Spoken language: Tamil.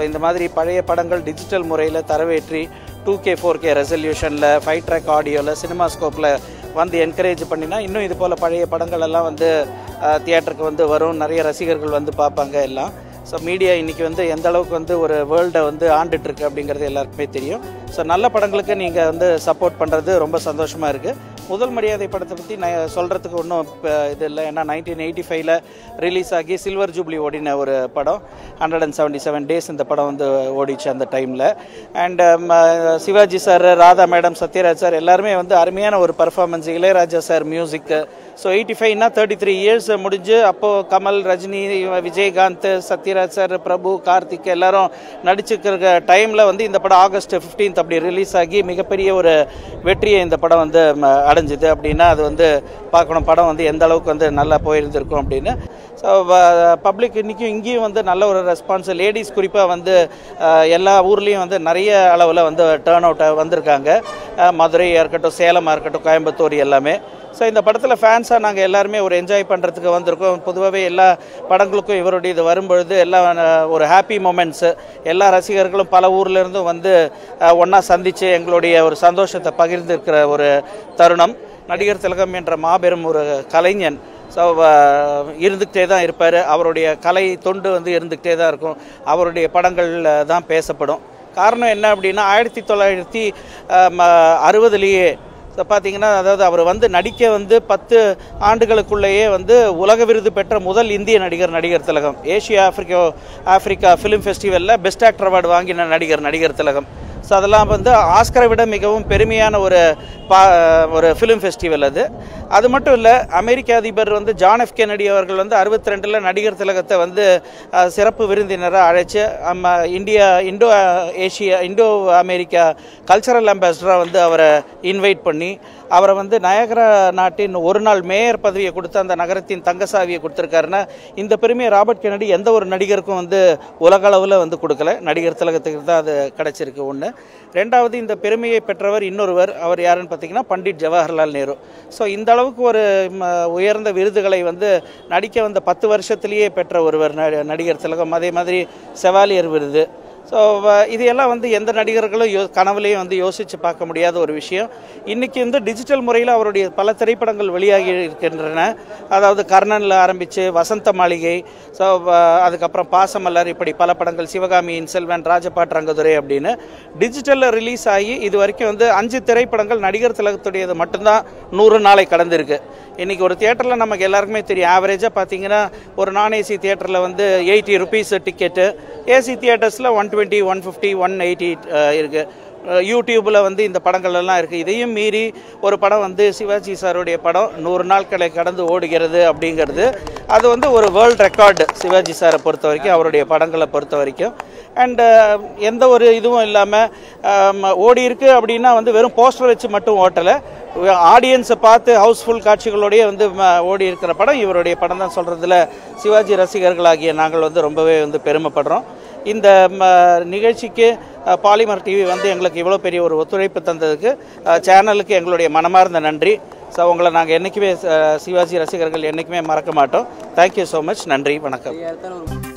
இந்த மாதிரி பழைய படங்கள் டிஜிட்டல் முறையில் தரவேற்றி டூ கே ஃபோர் கே ரெசல்யூஷனில் ஃபைவ் ட்ராக் ஆடியோவில் சினிமா ஸ்கோப்பில் வந்து என்கரேஜ் பண்ணினா இன்னும் இது போல் பழைய படங்கள் எல்லாம் வந்து தியேட்டருக்கு வந்து வரும் நிறைய ரசிகர்கள் வந்து பார்ப்பாங்க எல்லாம் ஸோ மீடியா இன்றைக்கி வந்து எந்த அளவுக்கு வந்து ஒரு வேர்ல்டை வந்து ஆண்டுட்டு இருக்கு அப்படிங்கிறது எல்லாருக்குமே தெரியும் ஸோ நல்ல படங்களுக்கு நீங்கள் வந்து சப்போர்ட் பண்ணுறது ரொம்ப சந்தோஷமாக இருக்குது முதல் மரியாதை படத்தை பற்றி நான் சொல்கிறதுக்கு ஒன்றும் இது இல்லை ஏன்னா நைன்டீன் எயிட்டி ஃபைவ்ல ரிலீஸ் ஆகி சில்வர் ஜூப்ளி ஓடின ஒரு படம் hundred and seventy seven days இந்த படம் வந்து ஓடிச்சு அந்த டைமில் and Sivaji sir Radha madam Sathyaraj sir எல்லாருமே வந்து அருமையான ஒரு பர்ஃபார்மன்ஸ் இளையராஜா சார் மியூசிக்கு ஸோ எயிட்டி ஃபைவ்னா தேர்ட்டி த்ரீ இயர்ஸ் முடிஞ்சு அப்போது கமல் ரஜினி விஜயகாந்த் சத்யராஜ் சார் பிரபு கார்த்திக் எல்லாரும் நடிச்சுக்கிற டைமில் வந்து இந்த படம் ஆகஸ்ட் ஃபிஃப்டீன்த் அப்படி ரிலீஸ் ஆகி மிகப்பெரிய ஒரு வெற்றியை இந்த படம் வந்து ம, அடைஞ்சுது அப்படின்னா அது வந்து பார்க்கணும் படம் வந்து எந்த அளவுக்கு வந்து நல்லா போயிருந்திருக்கும் அப்படின்னு ஸோ பப்ளிக் இன்றைக்கும் இங்கேயும் வந்து நல்ல ஒரு ரெஸ்பான்ஸ் லேடிஸ் குறிப்பாக வந்து அஹ், எல்லா ஊர்லேயும் வந்து நிறைய அளவில் வந்து டேர்ன் அவுட் வந்திருக்காங்க அஹ், மதுரையாக இருக்கட்டும் சேலமாக இருக்கட்டும் கோயம்புத்தூர் எல்லாமே ஸோ இந்த படத்தில் ஃபேன்ஸாக நாங்கள் எல்லாருமே ஒரு என்ஜாய் பண்ணுறதுக்கு வந்திருக்கோம் பொதுவாகவே எல்லா படங்களுக்கும் இவருடைய இது வரும்பொழுது எல்லாம் அஹ், ஒரு ஹாப்பி மூமெண்ட்ஸு எல்லா ரசிகர்களும் பல ஊர்ல இருந்தும் வந்து ஒன்றா சந்தித்து எங்களுடைய ஒரு சந்தோஷத்தை பகிர்ந்திருக்கிற ஒரு தருணம் நடிகர் திலகம் என்ற மாபெரும் ஒரு கலைஞன் ஸோ இருந்துக்கிட்டே தான் இருப்பார் அவருடைய கலை தொண்டு வந்து இருந்துக்கிட்டே தான் இருக்கும் அவருடைய படங்கள் தான் பேசப்படும் காரணம் என்ன அப்படின்னா ஆயிரத்தி தொள்ளாயிரத்தி அறுபதுலேயே ஸோ பார்த்தீங்கன்னா அதாவது அவர் வந்து நடிக்க வந்து பத்து ஆண்டுகளுக்குள்ளேயே வந்து உலக விருது பெற்ற முதல் இந்திய நடிகர் நடிகர் திலகம் ஏஷியா ஆப்பிரிக்கா ஆப்பிரிக்கா ஃபிலிம் ஃபெஸ்டிவலில் பெஸ்ட் ஆக்டர் அவார்டு வாங்கின நடிகர் நடிகர் திலகம் ஸோ அதெல்லாம் வந்து ஆஸ்கரை விட மிகவும் பெருமையான ஒரு பா ஒரு ஃபிலிம் ஃபெஸ்டிவல் அது அது மட்டும் இல்லை அமெரிக்க அதிபர் வந்து ஜான் எஃப் கெனடி அவர்கள் வந்து அறுபத்தி ரெண்டில் நடிகர் திலகத்தை வந்து அஹ், சிறப்பு விருந்தினராக அழைச்சு நம்ம India Indo Asia Indo America cultural அம்பாசிடராக வந்து அவரை இன்வைட் பண்ணி அவரை வந்து நயகரா நாட்டின் ஒரு நாள் மேயர் பதவியை கொடுத்து அந்த நகரத்தின் தங்க சாவியை கொடுத்துருக்காருன்னா இந்த பெருமையை ராபர்ட் கெனடி எந்த ஒரு நடிகருக்கும் வந்து உலக அளவில் வந்து கொடுக்கல நடிகர் திலகத்துக்கு தான் அது கிடைச்சிருக்கு ஒன்று ரெண்டாவது இந்த பெருமையை பெற்றவர் இன்னொருவர் அவர் யாருன்னு பார்த்தீங்கன்னா பண்டிட் ஜவஹர்லால் நேரு ஸோ இந்த அளவுக்கு ஒரு ம, உயர்ந்த விருதுகளை வந்து நடிக்க வந்த பத்து வருஷத்திலேயே பெற்ற ஒருவர் ந- நடிகர் திலகம் அதே மாதிரி செவாலியர் விருது ஸோ இது எல்லாம் வந்து எந்த நடிகர்களும் யோ கனவுலையும் வந்து யோசித்து பார்க்க முடியாத ஒரு விஷயம் இன்றைக்கி வந்து டிஜிட்டல் முறையில் அவருடைய பல திரைப்படங்கள் வெளியாகி இருக்கின்றன அதாவது கர்ணனில் ஆரம்பித்து வசந்த மாளிகை ஸோ அதுக்கப்புறம் பாசமலர் இப்படி பல படங்கள் சிவகாமியின் செல்வன் ராஜபாட் ரங்கதுரை அப்படின்னு டிஜிட்டலில் ரிலீஸ் ஆகி இது வரைக்கும் வந்து அஞ்சு திரைப்படங்கள் நடிகர் திலகத்துடையது மட்டும்தான் நூறு நாளை கடந்திருக்கு இன்றைக்கி ஒரு தியேட்டரில் நமக்கு எல்லாருக்குமே தெரியும் ஆவரேஜாக பார்த்தீங்கன்னா ஒரு நான் ஏசி தியேட்டரில் வந்து எயிட்டி ருபீஸ் டிக்கெட்டு ஏசி தியேட்டர்ஸில் one twenty one fifty one eighty இருக்குது யூடியூப்பில் வந்து இந்த படங்கள் எல்லாம் இருக்குது இதையும் மீறி ஒரு படம் வந்து சிவாஜி சாருடைய படம் நூறு நாட்களை கடந்து ஓடுகிறது அப்படிங்கிறது அது வந்து ஒரு வேர்ல்ட் ரெக்கார்டு சிவாஜி சாரை பொறுத்த வரைக்கும் அவருடைய படங்களை பொறுத்த வரைக்கும் அண்டு எந்த ஒரு இதுவும் இல்லாமல் ஓடி இருக்கு அப்படின்னா வந்து வெறும் போஸ்டர் வச்சு மட்டும் ஓட்டலை ஆடியன்ஸை பார்த்து ஹவுஸ்ஃபுல் காட்சிகளோடயே வந்து ம- ஓடி இருக்கிற படம் இவருடைய படம் தான் சொல்கிறதுல சிவாஜி ரசிகர்களாகிய நாங்கள் வந்து ரொம்பவே வந்து பெருமைப்படுறோம் இந்த ம, நிகழ்ச்சிக்கு அஹ், பாலிமர் டிவி வந்து எங்களுக்கு இவ்வளோ பெரிய ஒரு ஒத்துழைப்பு தந்ததுக்கு அஹ், சேனலுக்கு எங்களுடைய மனமார்ந்த நன்றி ஸோ உங்களை நாங்கள் என்றைக்குமே அஹ், சிவாஜி ரசிகர்கள் என்றைக்குமே மறக்க மாட்டோம் தேங்க்யூ ஸோ மச் நன்றி வணக்கம் ஐயாயிரத்தான ஒரு